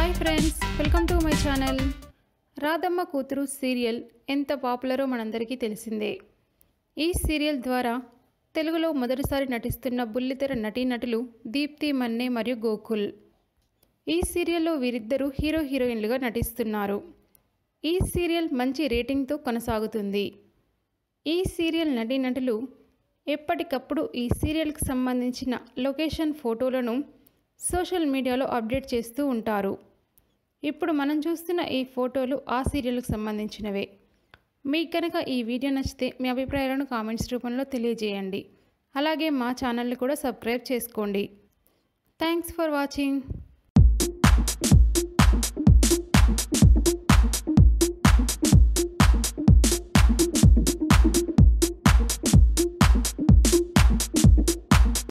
hi friends welcome to my channel Radhamma కూతురు serial ఎంత పాపులరో మనందరికీ తెలిసిందే ఈ సీరియల్ ద్వారా తెలుగులో మొదటిసారి నటిస్తున్న బుల్లితెర నటీనటులు దీప్తి మన్నే మరియు గోకుల్ ఈ సీరియల్లో వీరిద్దరూ హీరో హీరోయిన్లుగా నటిస్తున్నారు ఈ సీరియల్ మంచి రేటింగ్తో కొనసాగుతుంది ఈ సీరియల్ నటీనటులు ఎప్పటికప్పుడు ఈ సీరియల్కి సంబంధించిన లొకేషన్ ఫోటోలను సోషల్ మీడియాలో అప్డేట్ చేస్తూ ఉంటారు ఇప్పుడు మనం చూస్తున్న ఈ ఫోటోలు ఆ సీరియల్కి సంబంధించినవే మీకు కనుక ఈ వీడియో నచ్చితే మీ అభిప్రాయాలను కామెంట్స్ రూపంలో తెలియజేయండి అలాగే మా ఛానల్ని కూడా సబ్స్క్రైబ్ చేసుకోండి థ్యాంక్స్ ఫర్ వాచింగ్